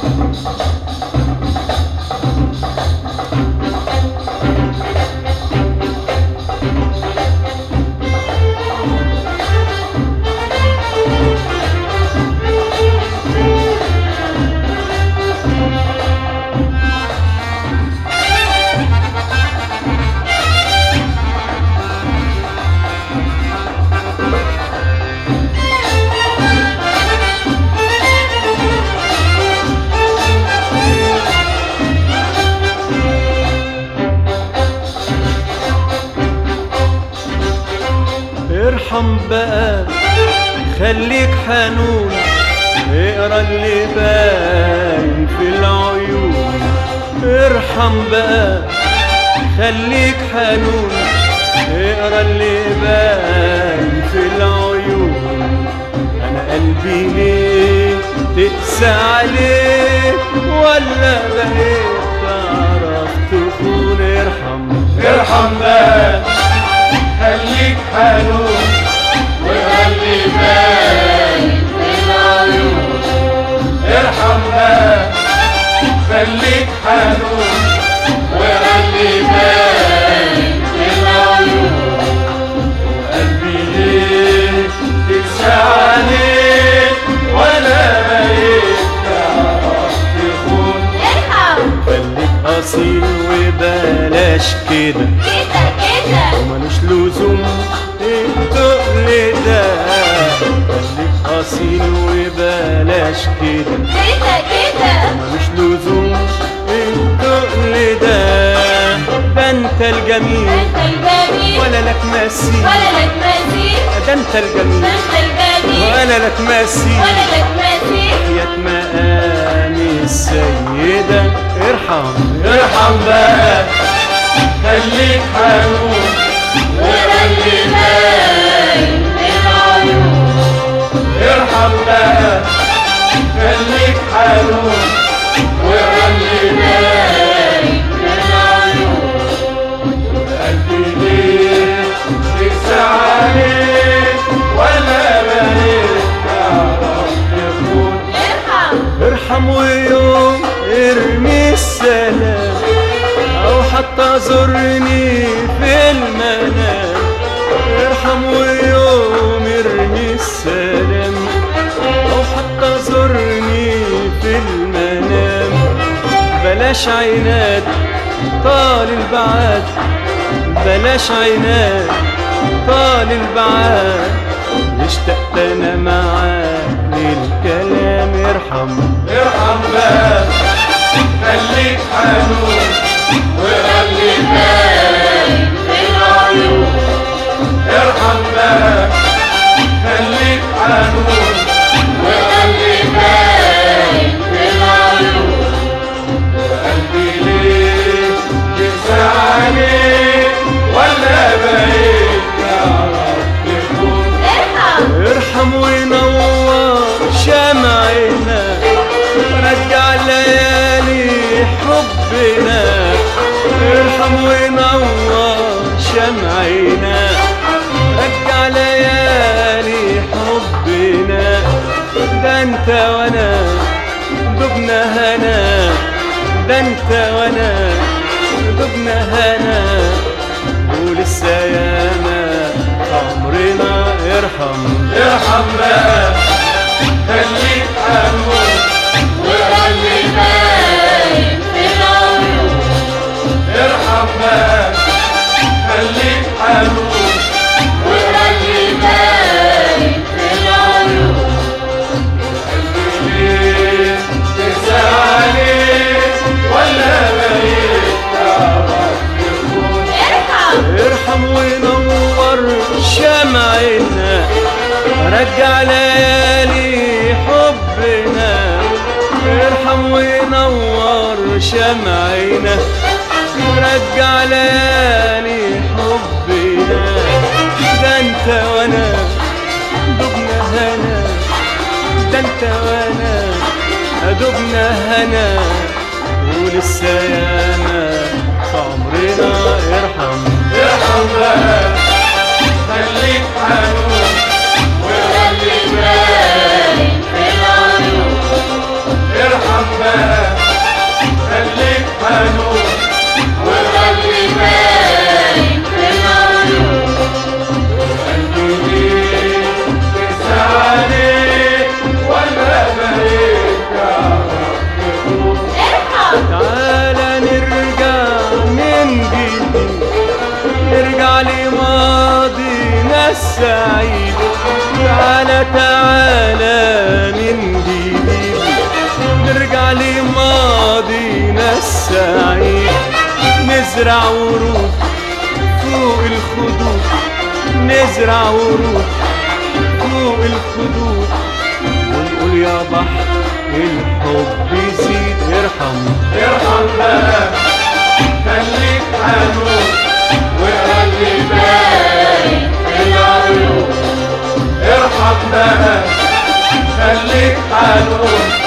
ارحم بقى خليك حنون اقرا اللي باين في العيون ارحم بقى خليك حنون اقرا اللي باين في العيون انا قلبي ليه تقسى عليه ولا بقيت تعرف تكون ارحم ارحم بقى خليك حنون وخلي باين في العيون ارحم بقى خليك حنون وخلي باين في العيون قلبي ليه تقسى عليك ولا بقيت تعرف تخون ارحم خليك اصيل وبلاش كده كده كده وملوش لزوم التقل ده خليك اصيل وبلاش كده كده كده ملوش لزوم التقل ده ده انت الجميل انت الجميل ولا لك مثيل ولا لك مثيل ده انت الجميل انت الجميل ولا لك مثيل ولا لك مثيل يا مقام السيدة ارحم ارحم بقى خليك حنون وخلي باين في العيون ارحم بقى خليك حنون وخلي باين في العيون قلبي ليه تقسى عليك ولا بقيت تعرف تخون ارحم ارحم ويوم ارمي السلام او حتى زرني في المنام ارحم ويوم ارمي السلام او حتى زرني في المنام بلاش عناد طال البعاد بلاش عناد طال البعاد اشتقت انا معاك للكلام ارحم ارحم بقى خليك حنون وخلي باين في العيون ارحم بقى خليك حنون وخلي باين في العيون قلبي ليه تقسى عليك ولا بقيت تعرف تكون ارحم ارحم وينور شمعنا رجع ليالي حبنا ارحم وينور شمعنا رجع ليالي حبنا ده انت وانا دبنا هنا ده انت وانا دبنا هنا ولسه ياما عمرنا ارحم ارحم بقى خليك حنون وخلي باين في العيون ارحم بقى خليك حنون وخلي باين في العيون قلبي ليه تقسى عليك ولا بقيت تعرف تكون ارحم ارحم ونور شمعنا رجع ليالي حبنا ارحم ونور شمعنا رجع ليالي حبنا ده انت وانا دبنا هنا ده انت وانا دبنا هنا ولسه ياما في عمرنا ارحم ارحم بقى خليك حنون وخلي باين في العيون ارحم بقى السعيد تعالى تعالى من جديد نرجع لماضينا السعيد نزرع ورود فوق الخدود نزرع ورود فوق الخدود ونقول يا بحر الحب يزيد ارحم ارحم بقى خليك حنون واقرا اللي باين في العيون ارحم بقى خليك حنون